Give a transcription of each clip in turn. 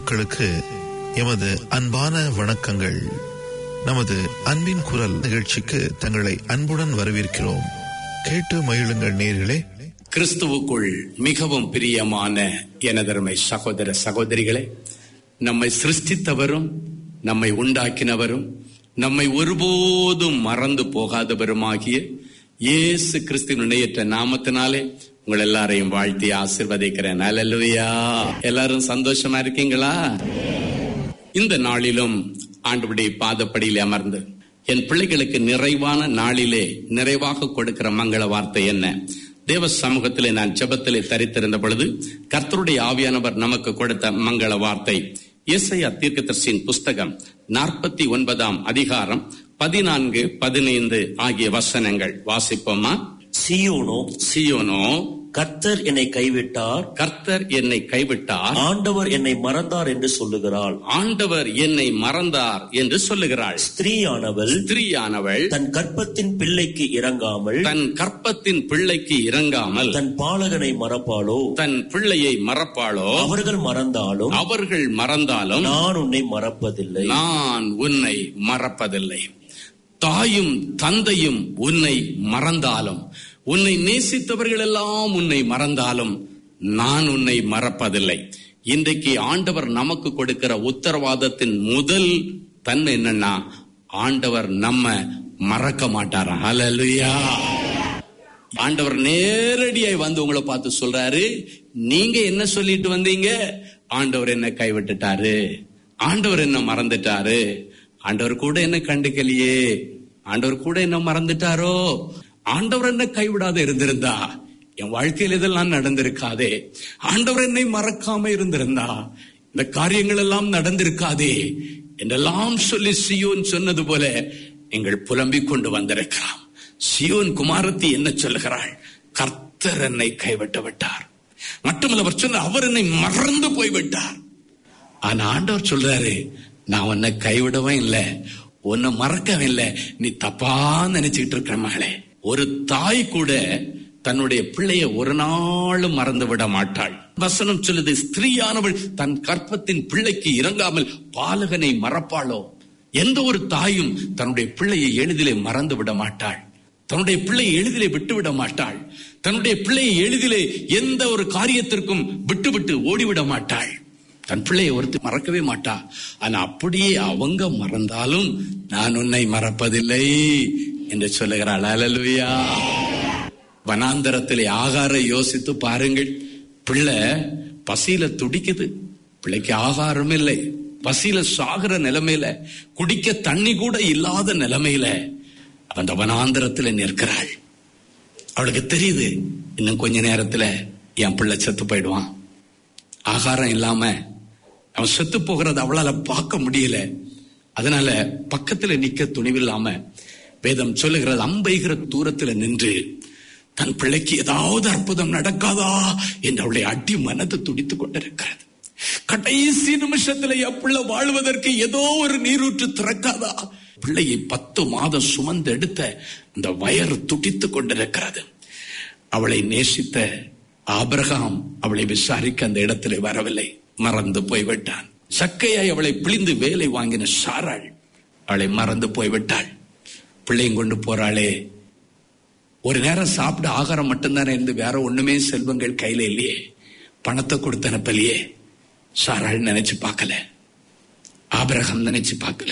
மக்களுக்கு எமது அன்பான வணக்கங்கள் நமது அன்பின் குரல் நிகழ்ச்சிக்கு தங்களை அன்புடன் வரவேற்கிறோம் கேட்டு மகிழுங்கள் நேர்களே கிறிஸ்துவுக்குள் மிகவும் பிரியமான எனதருமை சகோதர சகோதரிகளே நம்மை சிருஷ்டித்தவரும் நம்மை உண்டாக்கினவரும் நம்மை ஒருபோதும் மறந்து போகாதவருமாகிய இயேசு கிறிஸ்துவின் இணையற்ற நாமத்தினாலே உங்கள் எல்லாரையும் வாழ்த்தி ஆசிர்வதிக்கிறேன் அல்லேலூயா எல்லாரும் சந்தோஷமா இருக்கீங்களா இந்த நாளிலும் ஆண்டுபடி பாதப்படியில் அமர்ந்து என் பிள்ளைகளுக்கு நிறைவான நாளிலே நிறைவாக கொடுக்கிற மங்கள வார்த்தை என்ன தேவ சமூகத்திலே நான் ஜெபத்திலே தரித்திருந்த பொழுது கர்த்தருடைய ஆவியானவர் நமக்கு கொடுத்த மங்கள வார்த்தை இசையா தீர்க்கதர்சியின் புஸ்தகம் நாற்பத்தி ஒன்பதாம் அதிகாரம் பதினான்கு பதினைந்து ஆகிய வசனங்கள் வாசிப்போமா சீயோனோ சியோனோ கர்த்தர் என்னை கைவிட்டார் கர்த்தர் என்னை கைவிட்டார் ஆண்டவர் என்னை மறந்தார் என்று சொல்லுகிறாள் ஆண்டவர் என்னை மறந்தார் என்று சொல்லுகிறாள் ஸ்திரீயானவள் ஸ்திரீயானவள் தன் கற்பத்தின் பிள்ளைக்கு இறங்காமல் தன் கற்பத்தின் பிள்ளைக்கு இறங்காமல் தன் பாலகனை மறப்பாளோ தன் பிள்ளையை மறப்பாளோ அவர்கள் மறந்தாலும் அவர்கள் மறந்தாலும் நான் உன்னை மறப்பதில்லை நான் உன்னை மறப்பதில்லை தாயும் தந்தையும் உன்னை மறந்தாலும் உன்னை நேசித்தவர்கள் எல்லாம் உன்னை மறந்தாலும் நான் உன்னை மறப்பதில்லை இன்றைக்கு ஆண்டவர் நமக்கு கொடுக்கிற உத்தரவாதத்தின் முதல் தன்மை என்னன்னா ஆண்டவர் நம்ம மறக்க மாட்டாரா ஹalleluya ஆண்டவர் நேரடியாய் வந்து உங்களை பார்த்து சொல்றாரு நீங்க என்ன சொல்லிட்டு வந்தீங்க ஆண்டவர் என்ன கைவிட்டுட்டாரு ஆண்டவர் என்ன மறந்துட்டாரு ஆண்டவர் கூட என்ன கண்டுக்கலையே ஆண்டவர் கூட என்ன மறந்துட்டாரோ ஆண்டவர் என்ன கைவிடாத இருந்திருந்தா என் வாழ்க்கையில் இதெல்லாம் நடந்திருக்காதே ஆண்டவர் என்னை மறக்காம இருந்திருந்தா இந்த காரியங்கள் எல்லாம் நடந்திருக்காதே என்றெல்லாம் சொல்லி சியோன் சொன்னது போல எங்கள் புலம்பிக் கொண்டு வந்திருக்கிறோம் சியோன் குமாரத்தி என்ன சொல்லுகிறாள் கர்த்தர் என்னை கைவிட்டு விட்டார் மட்டுமல்ல அவர் சொன்ன அவர் என்னை மறந்து போய்விட்டார் ஆனா ஆண்டவர் சொல்றாரு நான் உன்னை கைவிடவே இல்லை உன்னை மறக்கவே இல்லை நீ தப்பா நினைச்சுக்கிட்டு இருக்கிற மகளே ஒரு தாய் கூட தன்னுடைய பிள்ளைய ஒரு நாளும் மறந்து விட மாட்டாள் வசனம் சொல்லுது ஸ்திரீயானவள் தன் கற்பத்தின் பிள்ளைக்கு இறங்காமல் பாலகனை மறப்பாளோ எந்த ஒரு தாயும் தன்னுடைய பிள்ளையை எளிதிலே மறந்து விட மாட்டாள் தன்னுடைய பிள்ளையை எளிதிலே விட்டு விட மாட்டாள் தன்னுடைய பிள்ளையை எளிதிலே எந்த ஒரு காரியத்திற்கும் விட்டு விட்டு ஓடிவிட மாட்டாள் தன் பிள்ளையை ஒருத்தர் மறக்கவே மாட்டா ஆனா அப்படியே அவங்க மறந்தாலும் நான் உன்னை மறப்பதில்லை என்று சொல்லுகிறாள் அலலுயா வனாந்தரத்திலே ஆகார யோசித்து பாருங்கள் பிள்ளை பசியில துடிக்குது பிள்ளைக்கு ஆகாரம் இல்லை பசியில சாகிற நிலைமையில குடிக்க தண்ணி கூட இல்லாத நிலைமையில அந்த வனாந்தரத்துல நிற்கிறாள் அவளுக்கு தெரியுது இன்னும் கொஞ்ச நேரத்துல என் பிள்ளை செத்து போயிடுவான் ஆகாரம் இல்லாம அவன் செத்து போகிறத அவளால பார்க்க முடியல அதனால பக்கத்துல நிக்க துணிவில்லாம வேதம் சொல்லுகிறது அம்பைகிற தூரத்துல நின்று தன் பிள்ளைக்கு ஏதாவது அற்புதம் நடக்காதா என்று அவளை அடி மனது துடித்துக் கொண்டிருக்கிறது கடைசி நிமிஷத்துல என் பிள்ளை வாழ்வதற்கு ஏதோ ஒரு நீரூற்று திறக்காதா பிள்ளையை பத்து மாதம் சுமந்து எடுத்த அந்த வயறு துடித்துக் கொண்டிருக்கிறது அவளை நேசித்த ஆபிரகாம் அவளை விசாரிக்க அந்த இடத்திலே வரவில்லை மறந்து போய்விட்டான் சக்கையாய் அவளை பிழிந்து வேலை வாங்கின சாராள் அவளை மறந்து போய்விட்டாள் பிள்ளையும் கொண்டு போறாளே ஒரு நேரம் சாப்பிட ஆகாரம் மட்டும்தானே இருந்து வேற ஒண்ணுமே செல்வங்கள் கையில இல்லையே பணத்தை கொடுத்து அனுப்பலையே சாராள் நினைச்சு பார்க்கல ஆபிரகாம் நினைச்சு பார்க்கல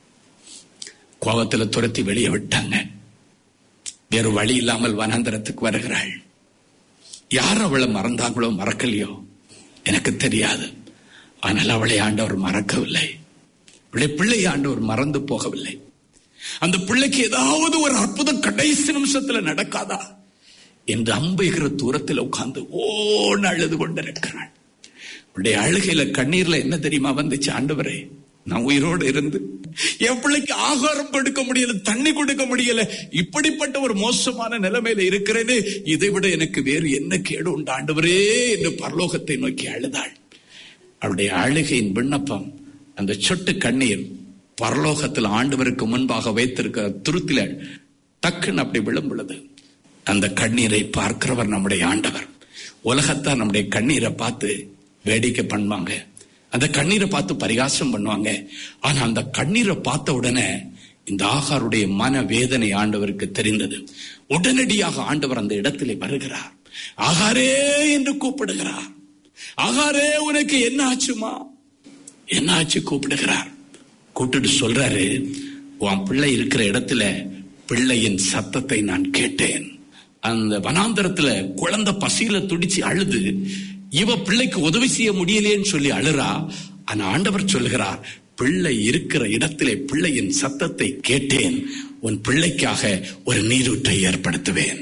கோபத்துல துரத்தி வெளியே விட்டாங்க வேறு வழி இல்லாமல் வனாந்தரத்துக்கு வருகிறாள் யார் அவளை மறந்தாங்களோ மறக்கலையோ எனக்கு தெரியாது ஆனால் அவளை ஆண்டவர் மறக்கவில்லை அவளை பிள்ளை ஆண்டவர் மறந்து போகவில்லை அந்த பிள்ளைக்கு ஏதாவது ஒரு அற்புதம் கடைசி நிமிஷத்துல நடக்காதா என்று அம்புகிற தூரத்தில் உட்கார்ந்து ஓன்னு அழுது கொண்டிருக்கிறாள் அவளுடைய அழுகையில கண்ணீர்ல என்ன தெரியுமா வந்துச்சு ஆண்டவரே நான் உயிரோடு இருந்து என் பிள்ளைக்கு ஆகாரம் கொடுக்க முடியல தண்ணி கொடுக்க முடியல இப்படிப்பட்ட ஒரு மோசமான நிலைமையில இருக்கிறேன்னு இதை விட எனக்கு வேறு என்ன கேடு உண்டு ஆண்டவரே என்று பரலோகத்தை நோக்கி அழுதாள் அவளுடைய அழுகையின் விண்ணப்பம் அந்த சொட்டு கண்ணீர் பரலோகத்தில் ஆண்டவருக்கு முன்பாக வைத்திருக்கிற துருத்தில டக்குன்னு அப்படி விழும்புள்ளது அந்த கண்ணீரை பார்க்கிறவர் நம்முடைய ஆண்டவர் உலகத்தான் நம்முடைய கண்ணீரை பார்த்து வேடிக்கை பண்ணுவாங்க அந்த கண்ணீரை பார்த்து பரிகாசம் பண்ணுவாங்க ஆனா அந்த கண்ணீரை பார்த்த உடனே இந்த ஆகாருடைய மன வேதனை ஆண்டவருக்கு தெரிந்தது உடனடியாக ஆண்டவர் அந்த இடத்திலே வருகிறார் ஆகாரே என்று கூப்பிடுகிறார் ஆகாரே உனக்கு என்ன ஆச்சுமா என்ன ஆச்சு கூப்பிடுகிறார் கூப்பிட்டு சொல்றாரு உன் பிள்ளை இருக்கிற இடத்துல பிள்ளையின் சத்தத்தை நான் கேட்டேன் அந்த வனாந்தரத்துல குழந்தை பசியில துடிச்சு அழுது இவ பிள்ளைக்கு உதவி செய்ய முடியலையேன்னு சொல்லி அழுறா ஆனா ஆண்டவர் சொல்கிறார் பிள்ளை இருக்கிற இடத்திலே பிள்ளையின் சத்தத்தை கேட்டேன் உன் பிள்ளைக்காக ஒரு நீரூற்றை ஏற்படுத்துவேன்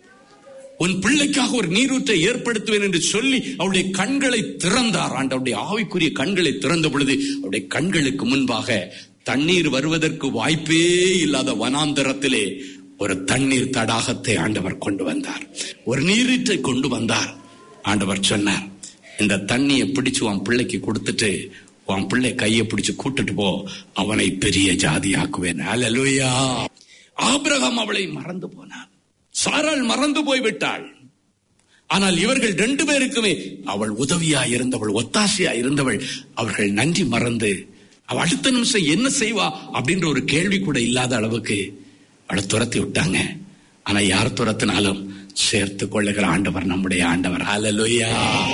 உன் பிள்ளைக்காக ஒரு நீரூற்றை ஏற்படுத்துவேன் என்று சொல்லி அவருடைய கண்களை திறந்தார் ஆண்டவருடைய ஆவிக்குரிய கண்களை திறந்த பொழுது அவருடைய கண்களுக்கு முன்பாக தண்ணீர் வருவதற்கு வாய்ப்பே இல்லாத வனாந்தரத்திலே ஒரு தண்ணீர் தடாகத்தை ஆண்டவர் கொண்டு வந்தார் ஒரு நீரீற்றை கொண்டு வந்தார் ஆண்டவர் சொன்னார் இந்த தண்ணியை பிடிச்சு உன் பிள்ளைக்கு கொடுத்துட்டு உன் பிள்ளை கையை பிடிச்சு கூட்டிட்டு போ அவனை பெரிய ஜாதி ஆக்குவேன் அல்லேலூயா ஆபிரகாம் அவளை மறந்து போனான் சாராள் மறந்து போய்விட்டாள் ஆனால் இவர்கள் ரெண்டு பேருக்குமே அவள் உதவியா இருந்தவள் ஒத்தாசையா இருந்தவள் அவர்கள் நன்றி மறந்து அவள் அடுத்த நிமிஷம் என்ன செய்வா அப்படின்ற ஒரு கேள்வி கூட இல்லாத அளவுக்கு அவளை துரத்தி விட்டாங்க ஆனா யார் துரத்தினாலும் சேர்த்து கொள்ளுகிற ஆண்டவர் நம்முடைய ஆண்டவர் ஹalleluya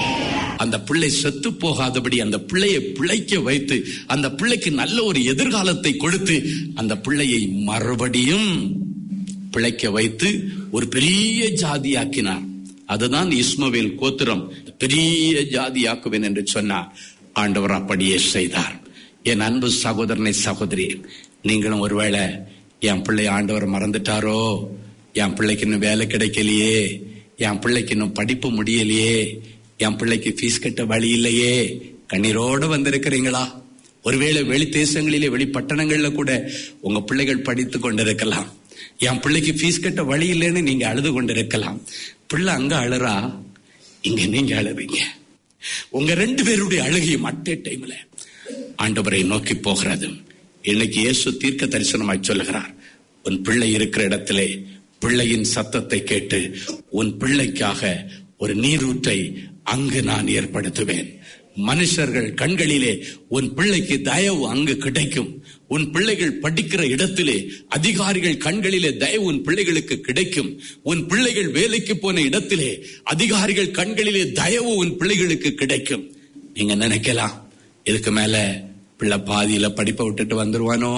அந்த பிள்ளை செத்து போகாதபடி அந்த பிள்ளையை பிழைக்க வைத்து அந்த பிள்ளைக்கு நல்ல ஒரு எதிர்காலத்தை கொடுத்து அந்த பிள்ளையை மறுபடியும் பிழைக்க வைத்து ஒரு பெரிய ஜாதியாக்கினார் அதுதான் இஸ்மவேல் கோத்திரம் பெரிய ஜாதியாக்குவேன் என்று சொன்னார் ஆண்டவர் அப்படியே செய்தார் என் அன்பு சகோதரனை சகோதரி நீங்களும் ஒருவேளை என் பிள்ளை ஆண்டவர் மறந்துட்டாரோ என் பிள்ளைக்கு இன்னும் வேலை கிடைக்கலையே என் பிள்ளைக்கு இன்னும் படிப்பு முடியலையே என் பிள்ளைக்கு ஃபீஸ் கட்ட வழி இல்லையே கண்ணீரோடு வந்திருக்கிறீங்களா ஒருவேளை வெளி தேசங்களிலே வெளி பட்டணங்கள்ல கூட உங்க பிள்ளைகள் படித்து கொண்டிருக்கலாம் என் பிள்ளைக்கு ஃபீஸ் கட்ட வழி இல்லைன்னு நீங்க அழுது கொண்டிருக்கலாம் பிள்ளை அங்க அழுறா இங்க நீங்க அழுறீங்க உங்க ரெண்டு பேருடைய அழுகையும் அட்டே டைம்ல ஆண்டவரை நோக்கி போகிறது இன்னைக்கு இயேசு தீர்க்க தரிசனமாய் சொல்லுகிறார் உன் பிள்ளை இருக்கிற இடத்திலே பிள்ளையின் சத்தத்தை கேட்டு உன் பிள்ளைக்காக ஒரு நீரூற்றை அங்கு நான் ஏற்படுத்துவேன் மனுஷர்கள் கண்களிலே உன் பிள்ளைக்கு தயவு அங்கு கிடைக்கும் உன் பிள்ளைகள் படிக்கிற இடத்திலே அதிகாரிகள் கண்களிலே தயவு உன் பிள்ளைகளுக்கு கிடைக்கும் உன் பிள்ளைகள் வேலைக்கு போன இடத்திலே அதிகாரிகள் கண்களிலே தயவு உன் பிள்ளைகளுக்கு கிடைக்கும் நீங்க நினைக்கலாம் இதுக்கு மேல பிள்ளை பாதியில படிப்பை விட்டுட்டு வந்துருவானோ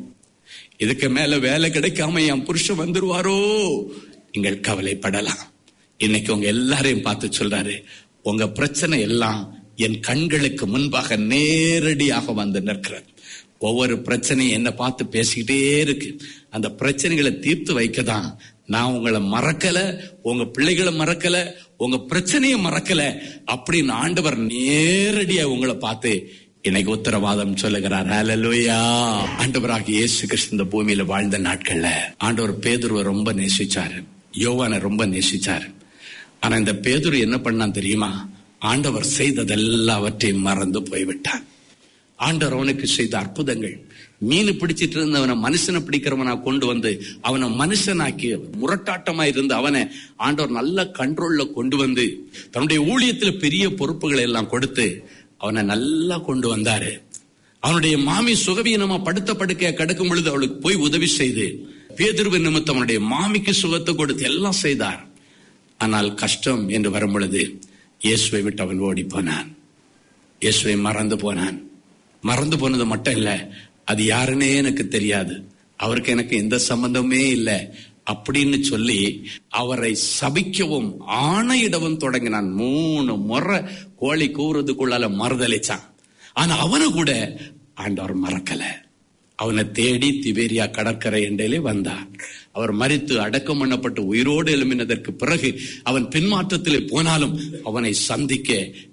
இதுக்கு மேல வேலை கிடைக்காம என் புருஷன் வந்துருவாரோ நீங்கள் கவலைப்படலாம் இன்னைக்கு உங்க எல்லாரையும் பார்த்து சொல்றாரு உங்க பிரச்சனை எல்லாம் என் கண்களுக்கு முன்பாக நேரடியாக வந்து நிற்கிறது ஒவ்வொரு பிரச்சனையும் என்ன பார்த்து பேசிக்கிட்டே இருக்கு அந்த பிரச்சனைகளை தீர்த்து வைக்க தான் நான் உங்களை மறக்கல உங்க பிள்ளைகளை மறக்கல உங்க பிரச்சனையை மறக்கல அப்படின்னு ஆண்டவர் நேரடியா உங்களை பார்த்து இன்னைக்கு உத்தரவாதம் சொல்லுகிறார் ஹalleluya ஆண்டவராக இயேசு கிறிஸ்து இந்த பூமியில வாழ்ந்த நாட்கள்ல ஆண்டவர் பேதுருவை ரொம்ப நேசிச்சாரு யோவானை ரொம்ப நேசிச்சாரு ஆனா இந்த பேதுரு என்ன பண்ணான் தெரியுமா ஆண்டவர் செய்ததெல்லாவற்றையும் மறந்து போய்விட்டான் ஆண்டவர் அவனுக்கு செய்த அற்புதங்கள் மீன் பிடிச்சிட்டு இருந்தவனை மனுஷனை பிடிக்கிறவனா கொண்டு வந்து அவனை மனுஷனாக்கி முரட்டாட்டமா இருந்து அவனை ஆண்டவர் நல்ல கண்ட்ரோல்ல கொண்டு வந்து தன்னுடைய ஊழியத்துல பெரிய பொறுப்புகளை எல்லாம் கொடுத்து அவனை நல்லா கொண்டு வந்தாரு அவனுடைய மாமி சுகவீனமா படுத்த படுக்கைய கிடக்கும் பொழுது அவளுக்கு போய் உதவி செய்து பேதிருவு நிமித்தம் அவனுடைய மாமிக்கு சுகத்தை கொடுத்து எல்லாம் செய்தார் ஆனால் கஷ்டம் என்று வரும் பொழுது இயேசுவை விட்டு அவன் ஓடி போனான் இயேசுவை மறந்து போனான் மறந்து போனது மட்டும் இல்ல அது யாருன்னே எனக்கு தெரியாது அவருக்கு எனக்கு எந்த சம்பந்தமே இல்லை அப்படின்னு சொல்லி அவரை சபிக்கவும் ஆணையிடவும் தொடங்கினான் மூணு முறை கோழி கூறுறதுக்குள்ளால மறுதளிச்சான் ஆனா அவனு கூட ஆண்டவர் மறக்கல அவனை தேடி திபேரியா கடற்கரை எண்டையிலே வந்தார் அவர் மறித்து அடக்கம் பண்ணப்பட்டு உயிரோடு எழும்பினதற்கு பிறகு அவன் பின்மாற்றத்திலே போனாலும் அவனை சந்திக்க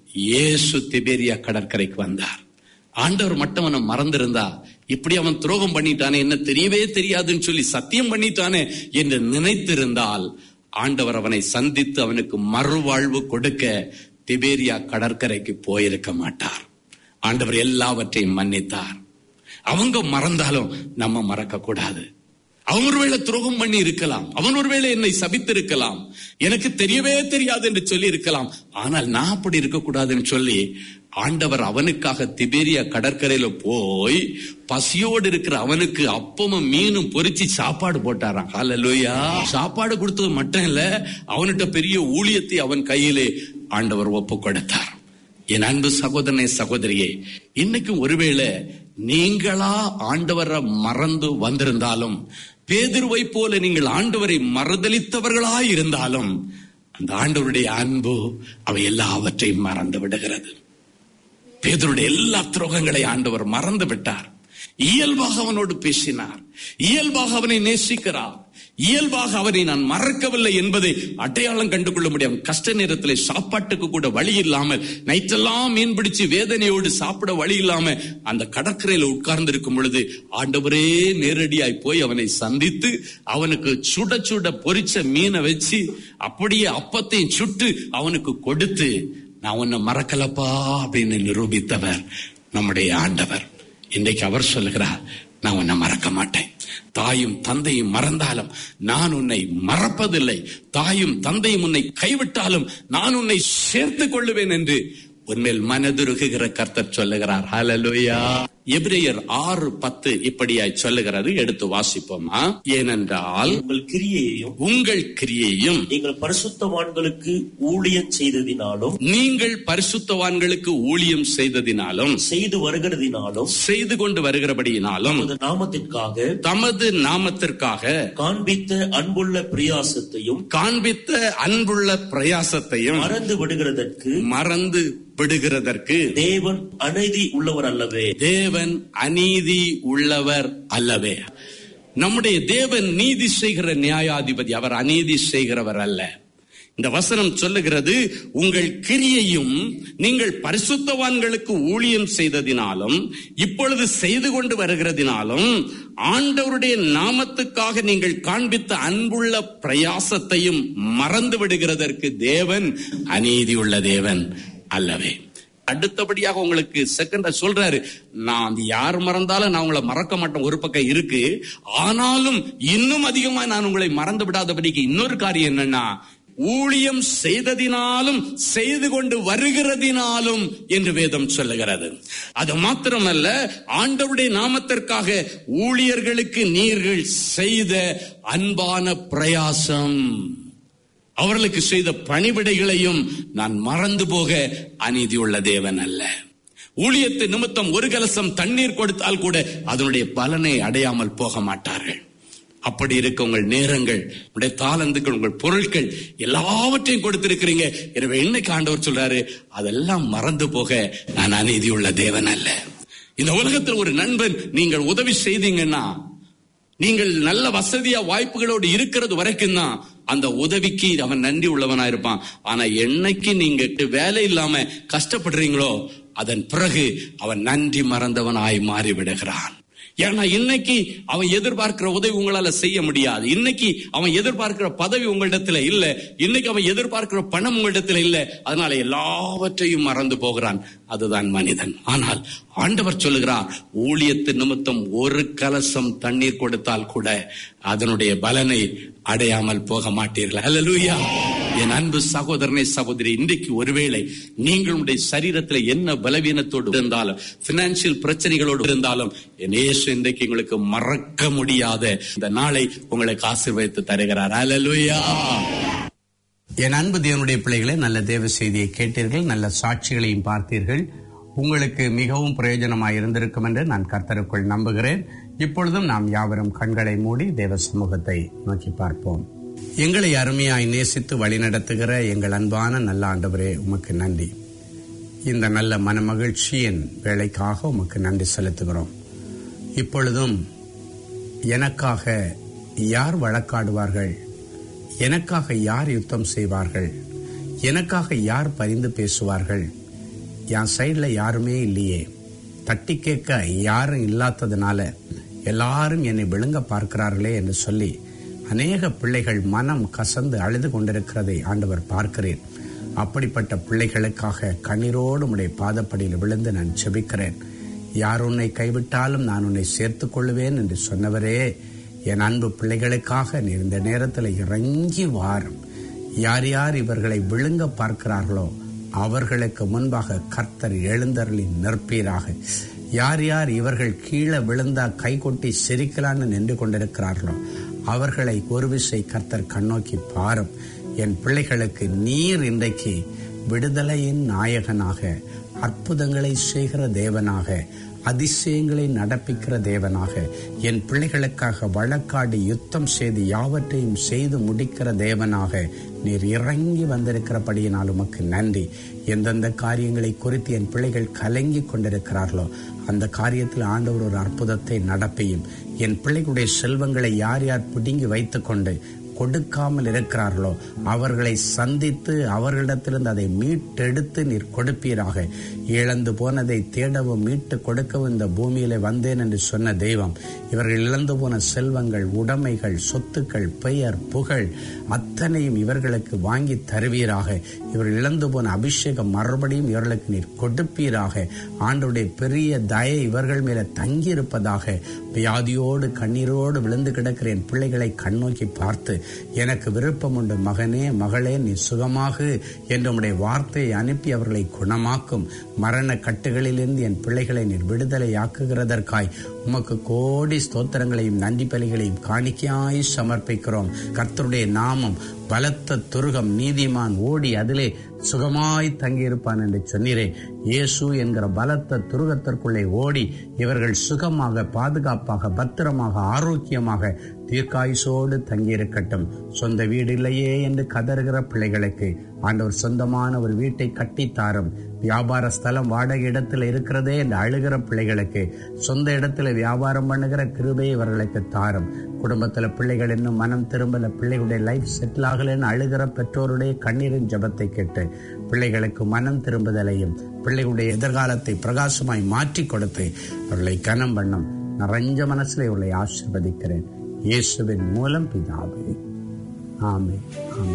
இயேசு திபேரியா கடற்கரைக்கு வந்தார் ஆண்டவர் மட்டும் அவனை மறந்திருந்தா இப்படி அவன் துரோகம் பண்ணிட்டானே என்ன தெரியவே தெரியாதுன்னு சொல்லி சத்தியம் பண்ணிட்டானே என்று நினைத்திருந்தால் ஆண்டவர் அவனை சந்தித்து அவனுக்கு மறுவாழ்வு கொடுக்க திபேரியா கடற்கரைக்கு போயிருக்க மாட்டார் ஆண்டவர் எல்லாவற்றையும் மன்னித்தார் அவங்க மறந்தாலும் நம்ம மறக்க கூடாது அவன் ஒருவேளை துரோகம் பண்ணி இருக்கலாம் அவன் ஒருவேளை என்னை சபித்திருக்கலாம் எனக்கு தெரியவே தெரியாது என்று சொல்லி இருக்கலாம் ஆனால் நான் அப்படி இருக்கக்கூடாதுன்னு சொல்லி ஆண்டவர் அவனுக்காக திபேரியா கடற்கரையில போய் பசியோடு இருக்கிற அவனுக்கு அப்பமும் மீனும் பொரிச்சு சாப்பாடு போட்டாராம் ஹalleluya சாப்பாடு கொடுத்தது மட்டும் இல்ல அவன்கிட்ட பெரிய ஊழியத்தை அவன் கையிலே ஆண்டவர் ஒப்பு கொடுத்தார் என் அன்பு சகோதரனே சகோதரியே இன்னைக்கும் ஒருவேளை நீங்களா ஆண்டவரை மறந்து வந்திருந்தாலும் பேதுருவை போல நீங்கள் ஆண்டவரை மறுதலித்தவர்களாய் இருந்தாலும் அந்த ஆண்டவருடைய அன்பு அவை எல்லாவற்றையும் மறந்து விடுகிறது பேதருடைய எல்லா துரோகங்களை ஆண்டவர் மறந்து விட்டார் இயல்பாக அவனோடு பேசினார் இயல்பாக அவனை நேசிக்கிறார் இயல்பாக அவனை நான் மறக்கவில்லை என்பதை அடையாளம் கண்டு கொள்ள முடியும் கஷ்ட நேரத்தில் சாப்பாட்டுக்கு கூட வழி இல்லாமல் நைட்டெல்லாம் மீன் பிடிச்சு வேதனையோடு சாப்பிட வழி இல்லாம அந்த கடற்கரையில உட்கார்ந்து இருக்கும் பொழுது ஆண்டவரே நேரடியாய் போய் அவனை சந்தித்து அவனுக்கு சுட சுட பொரிச்ச மீனை வச்சு அப்படியே அப்பத்தையும் சுட்டு அவனுக்கு கொடுத்து நான் உன்னை மறக்கலப்பா அப்படின்னு நிரூபித்தவர் நம்முடைய ஆண்டவர் இன்றைக்கு அவர் சொல்லுகிறார் நான் உன்னை மறக்க மாட்டேன் தாயும் தந்தையும் மறந்தாலும் நான் உன்னை மறப்பதில்லை தாயும் தந்தையும் உன்னை கைவிட்டாலும் நான் உன்னை சேர்த்துக் கொள்ளுவேன் என்று உன்மேல் மனதுருகுகிற கர்த்தர் சொல்லுகிறார் ஹalleluya எபிரேயர் ஆறு பத்து இப்படியாய் சொல்லுகிறது எடுத்து வாசிப்போமா ஏனென்றால் உங்கள் கிரியையையும் உங்கள் கிரியையும் நீங்கள் பரிசுத்தவான்களுக்கு ஊழியம் செய்ததினாலும் நீங்கள் பரிசுத்தவான்களுக்கு ஊழியம் செய்ததினாலும் செய்து வருகிறதினாலும் செய்து கொண்டு வருகிறபடியினாலும் உமது நாமத்திற்காக தமது நாமத்திற்காக காண்பித்த அன்புள்ள பிரியாசத்தையும் காண்பித்த அன்புள்ள பிரயாசத்தையும் மறந்து விடுகிறதற்கு மறந்து விடுகிறதற்கு தேவன் அநீதி உள்ளவர் அல்லவே தேவன் அநீதி உள்ளவர் அல்லவே நம்முடைய தேவன் நீதி செய்கிற நியாயாதிபதி அவர் அநீதி செய்கிறவர் அல்ல இந்த வசனம் சொல்லுகிறது உங்கள் கிரியையும் நீங்கள் பரிசுத்தவான்களுக்கு ஊழியம் செய்ததினாலும் இப்பொழுது செய்து கொண்டு வருகிறதினாலும் ஆண்டவருடைய நாமத்துக்காக நீங்கள் காண்பித்த அன்புள்ள பிரயாசத்தையும் மறந்து விடுகிறதற்கு தேவன் அநீதி உள்ள தேவன் அல்லவே அடுத்தபடியாக உங்களுக்கு செகண்டா சொல்றாரு நான் அது யார் மறந்தாலும் நான் உங்களை மறக்க மாட்டேன் ஒரு பக்கம் இருக்கு ஆனாலும் இன்னும் அதிகமா நான் உங்களை மறந்து விடாதபடிக்கு இன்னொரு காரியம் என்னன்னா ஊழியம் செய்ததினாலும் செய்து கொண்டு வருகிறதினாலும் என்று வேதம் சொல்லுகிறது அது மாத்திரமல்ல ஆண்டவருடைய நாமத்திற்காக ஊழியர்களுக்கு நீர்கள் செய்த அன்பான பிரயாசம் அவர்களுக்கு செய்த பணிவிடைகளையும் நான் மறந்து போக அநீதி உள்ள தேவன் அல்ல ஊழியத்து நிமித்தம் ஒரு கலசம் தண்ணீர் கொடுத்தால் கூட அதனுடைய பலனை அடையாமல் போக மாட்டார்கள் அப்படி இருக்க உங்கள் நேரங்கள் உங்களுடைய தாளந்துக்கள் உங்கள் பொருட்கள் எல்லாவற்றையும் கொடுத்திருக்கிறீங்க எனவே இன்னைக்கு ஆண்டவர் சொல்றாரு அதெல்லாம் மறந்து போக நான் அநீதி உள்ள தேவன் அல்ல இந்த உலகத்தில் ஒரு நண்பன் நீங்கள் உதவி செய்தீங்கன்னா நீங்கள் நல்ல வசதியா வாய்ப்புகளோடு இருக்கிறது வரைக்கும் தான் அந்த உதவிக்கு அவன் நன்றி உள்ளவனா இருப்பான் ஆனா என்னைக்கு நீங்க வேலை இல்லாம கஷ்டப்படுறீங்களோ அதன் பிறகு அவன் நன்றி மறந்தவனாய் மாறி விடுகிறான் ஏன்னா இன்னைக்கு அவன் எதிர்பார்க்கிற உதவி உங்களால செய்ய முடியாது இன்னைக்கு அவன் எதிர்பார்க்கிற பதவி உங்களிடத்துல இல்ல இன்னைக்கு அவன் எதிர்பார்க்கிற பணம் உங்களிடத்துல இல்ல அதனால எல்லாவற்றையும் மறந்து போகிறான் அதுதான் மனிதன் ஆனால் ஆண்டவர் சொல்லுகிறார் ஊழியத்து நிமித்தம் ஒரு கலசம் தண்ணீர் கொடுத்தால் கூட அதனுடைய பலனை அடையாமல் போக மாட்டீர்கள் அல்லூயா என் அன்பு சகோதரனை சகோதரி இன்றைக்கு ஒருவேளை நீங்களுடைய சரீரத்தில் என்ன பலவீனத்தோடு இருந்தாலும் பினான்சியல் பிரச்சனைகளோடு இருந்தாலும் என் இயேசு இன்றைக்கு உங்களுக்கு மறக்க முடியாத இந்த நாளை உங்களுக்கு ஆசீர்வதித்து தருகிறார் அல்லூயா என் அன்பு தேவனுடைய பிள்ளைகளே நல்ல தேவ செய்தியை கேட்டீர்கள் நல்ல சாட்சிகளையும் பார்த்தீர்கள் உங்களுக்கு மிகவும் பிரயோஜனமாக இருந்திருக்கும் என்று நான் கர்த்தருக்குள் நம்புகிறேன் இப்பொழுதும் நாம் யாவரும் கண்களை மூடி தேவ சமூகத்தை நோக்கி பார்ப்போம் எங்களை அருமையாய் நேசித்து வழிநடத்துகிற எங்கள் அன்பான நல்ல ஆண்டவரே உமக்கு நன்றி இந்த நல்ல மனமகிழ்ச்சியின் வேலைக்காக உமக்கு நன்றி செலுத்துகிறோம் இப்பொழுதும் எனக்காக யார் வழக்காடுவார்கள் எனக்காக யார் யுத்தம் செய்வார்கள் எனக்காக யார் பரிந்து பேசுவார்கள் என் சைடில் யாருமே இல்லையே தட்டி கேட்க யாரும் இல்லாததுனால எல்லாரும் என்னை விழுங்க பார்க்கிறார்களே என்று சொல்லி அநேக பிள்ளைகள் மனம் கசந்து அழுது கொண்டிருக்கிறதை ஆண்டவர் பார்க்கிறேன் அப்படிப்பட்ட பிள்ளைகளுக்காக கண்ணீரோடு உடைய பாதப்படியில் விழுந்து நான் செபிக்கிறேன் யார் உன்னை கைவிட்டாலும் நான் உன்னை சேர்த்துக் கொள்வேன் என்று சொன்னவரே என் அன்பு பிள்ளைகளுக்காக நீ இந்த நேரத்தில் இறங்கி வாரும் யார் யார் இவர்களை விழுங்க பார்க்கிறார்களோ அவர்களுக்கு முன்பாக கர்த்தர் எழுந்தருளி நிற்பீராக யார் யார் இவர்கள் கீழே விழுந்தா கை கொட்டி சிரிக்கலான்னு நின்று கொண்டிருக்கிறார்களோ அவர்களை ஒரு விசை கர்த்தர் கண்ணோக்கி பாரும் என் பிள்ளைகளுக்கு நீர் இன்றைக்கு விடுதலையின் நாயகனாக அற்புதங்களை செய்கிற தேவனாக அதிசயங்களை நடப்பிக்கிற தேவனாக என் பிள்ளைகளுக்காக வழக்காடி யுத்தம் செய்து யாவற்றையும் செய்து முடிக்கிற தேவனாக நீர் இறங்கி வந்திருக்கிறபடியினால் உமக்கு நன்றி எந்தெந்த காரியங்களை குறித்து என் பிள்ளைகள் கலங்கி கொண்டிருக்கிறார்களோ அந்த காரியத்தில் ஆண்டவர் ஒரு அற்புதத்தை நடப்பியும் என் பிள்ளைகளுடைய செல்வங்களை யார் யார் பிடுங்கி வைத்துக்கொண்டு கொடுக்காமல் இருக்கிறார்களோ அவர்களை சந்தித்து அவர்களிடத்திலிருந்து அதை மீட்டெடுத்து நீர் கொடுப்பீராக இழந்து போனதை தேடவும் மீட்டு கொடுக்கவும் இந்த பூமியில வந்தேன் என்று சொன்ன தெய்வம் இவர்கள் இழந்து போன செல்வங்கள் உடைமைகள் சொத்துக்கள் பெயர் புகழ் அத்தனையும் இவர்களுக்கு வாங்கி தருவீராக இவர்கள் இழந்து போன அபிஷேகம் மறுபடியும் இவர்களுக்கு நீர் கொடுப்பீராக ஆண்டுடைய பெரிய தயை இவர்கள் மேல தங்கியிருப்பதாக வியாதியோடு கண்ணீரோடு விழுந்து கிடக்கிற என் பிள்ளைகளை கண்ணோக்கி பார்த்து எனக்கு விருப்பம் உண்டு மகனே மகளே நீ சுகமாகு என்று உம்முடைய வார்த்தையை அனுப்பி அவர்களை குணமாக்கும் மரண கட்டுகளிலிருந்து என் பிள்ளைகளை நீர் விடுதலையாக்குகிறதற்காய் உமக்கு கோடி ஸ்தோத்திரங்களையும் நன்றி பலிகளையும் காணிக்கையாய் சமர்ப்பிக்கிறோம் கர்த்தருடைய நாமம் பலத்த துருகம் நீதிமான் ஓடி அதிலே சுகமாய் தங்கியிருப்பான் என்று சொன்னீரே இயேசு என்கிற பலத்த துருகத்திற்குள்ளே ஓடி இவர்கள் சுகமாக பாதுகாப்பாக பத்திரமாக ஆரோக்கியமாக தீர்க்காயுசோடு தங்கியிருக்கட்டும் சொந்த வீடு இல்லையே என்று கதறுகிற பிள்ளைகளுக்கு ஆண்டவர் சொந்தமான ஒரு வீட்டை கட்டித்தாரும் வியாபார ஸ்தலம் வாடகை இடத்துல இருக்கிறதே என்று அழுகிற பிள்ளைகளுக்கு சொந்த இடத்துல வியாபாரம் பண்ணுகிற கிருபை இவர்களுக்கு தாரும் குடும்பத்துல பிள்ளைகள் இன்னும் மனம் திரும்பல பிள்ளைகளுடைய லைஃப் செட்டில் ஆகலன்னு அழுகிற பெற்றோருடைய கண்ணீரின் ஜபத்தை கேட்டு பிள்ளைகளுக்கு மனம் திரும்புதலையும் பிள்ளைகளுடைய எதிர்காலத்தை பிரகாசமாய் மாற்றி கொடுத்து அவர்களை கனம் பண்ணும் நிறைஞ்ச மனசுல இவர்களை ஆசிர்வதிக்கிறேன் இயேசுவின் மூலம் பிதாவே ஆமே ஆமே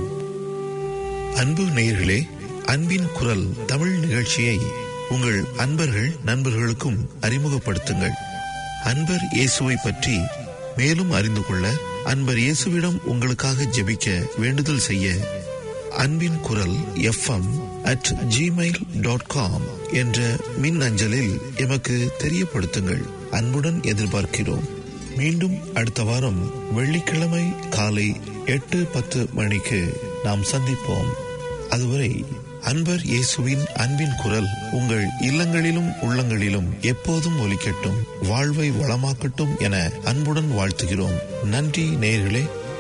அன்பு நேயர்களே அன்பின் குரல் தமிழ் நிகழ்ச்சியை உங்கள் அன்பர்கள் நண்பர்களுக்கும் அறிமுகப்படுத்துங்கள் அன்பர் இயேசுவை பற்றி மேலும் அறிந்து கொள்ள அன்பர் இயேசுவிடம் உங்களுக்காக ஜெபிக்க வேண்டுதல் செய்ய அன்பின் குரல் FM at Gmail dot com என்ற மின் அஞ்சலில் எமக்கு தெரியப்படுத்துங்கள் அன்புடன் எதிர்பார்க்கிறோம் மீண்டும் அடுத்த வாரம் வெள்ளிக்கிழமை காலை எட்டு பத்து மணிக்கு நாம் சந்திப்போம் அதுவரை அன்பர் இயேசுவின் அன்பின் குரல் உங்கள் இல்லங்களிலும் உள்ளங்களிலும் எப்போதும் ஒலிக்கட்டும் வாழ்வை வளமாக்கட்டும் என அன்புடன் வாழ்த்துகிறோம் நன்றி நேயர்களே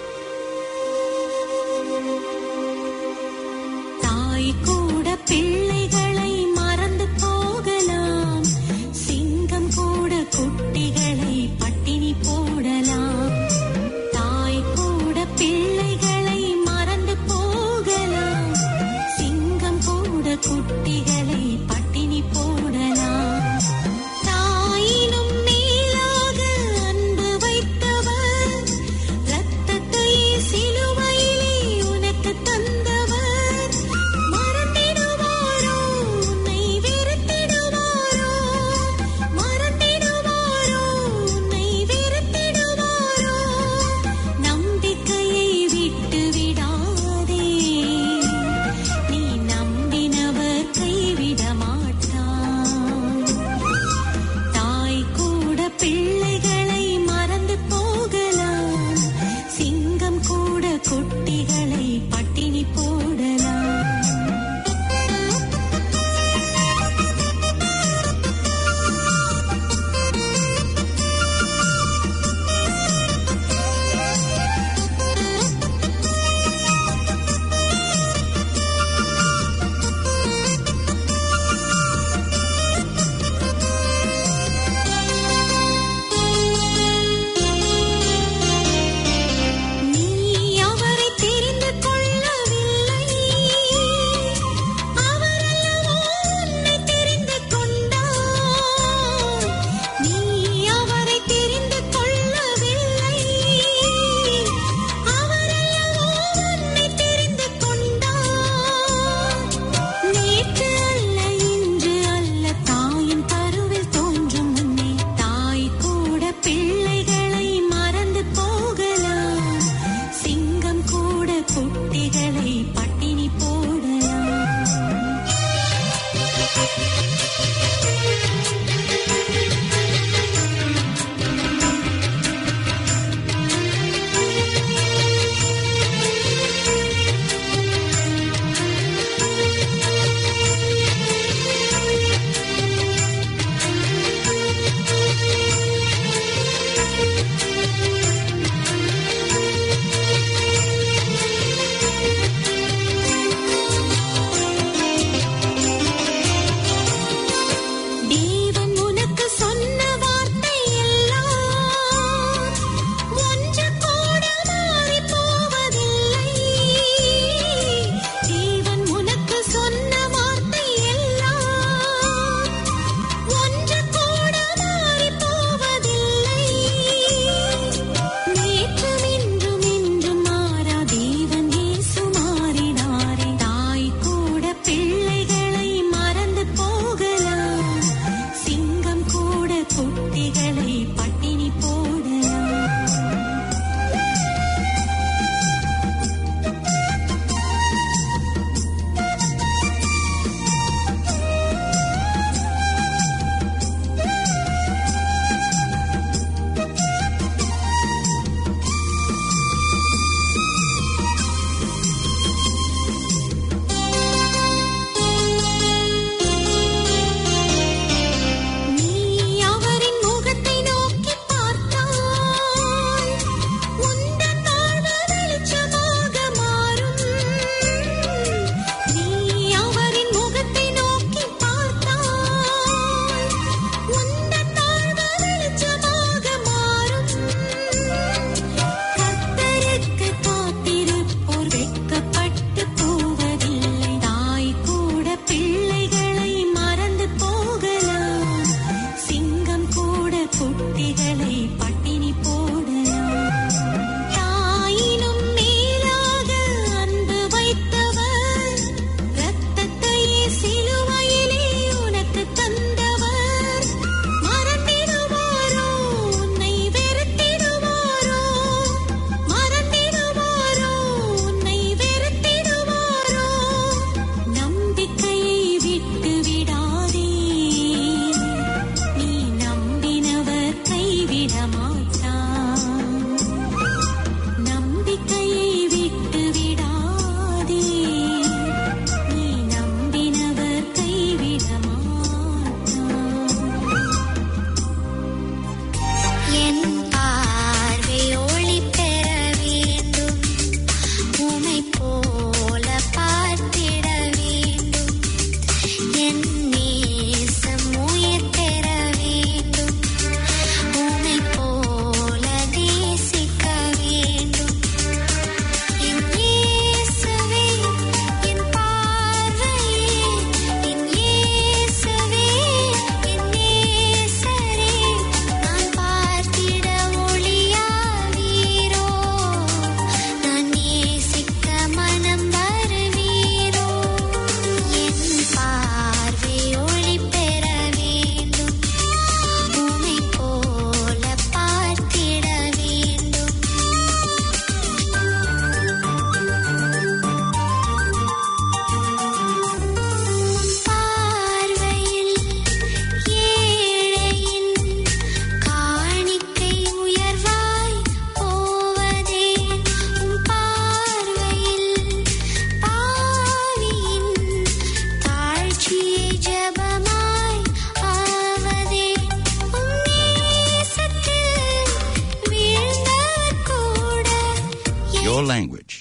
தாய் கூட பிள்ளைகளை மறந்து போகலாம் சிங்கம் கூட குட்டிகளை பட்டினி போடலாம் தாய் கூட பிள்ளைகளை மறந்து போகலாம் சிங்கம் கூட குட்டிகளை பட்டினி போடலாம் தாயினும் மேலாக அன்பு வைத்தவர் ரத்தத்தையே சிலுவையிலே உனக்கு தந்தவர் மறந்திடுவாரோ உன்னை வெறுத்திடுவாரோ மறந்திடுவாரோ உன்னை வெறுத்திடுவாரோ நம்பிக்கையை விட்டு விடாதே நீ நம்பினவர் கைவிட மாட்டான் தாய் கூட பிள்ளைகளை மறந்து போகலாம் சிங்கம் கூட குட்டிகளை பட்டினி போடலாம் நீ அவரை your language.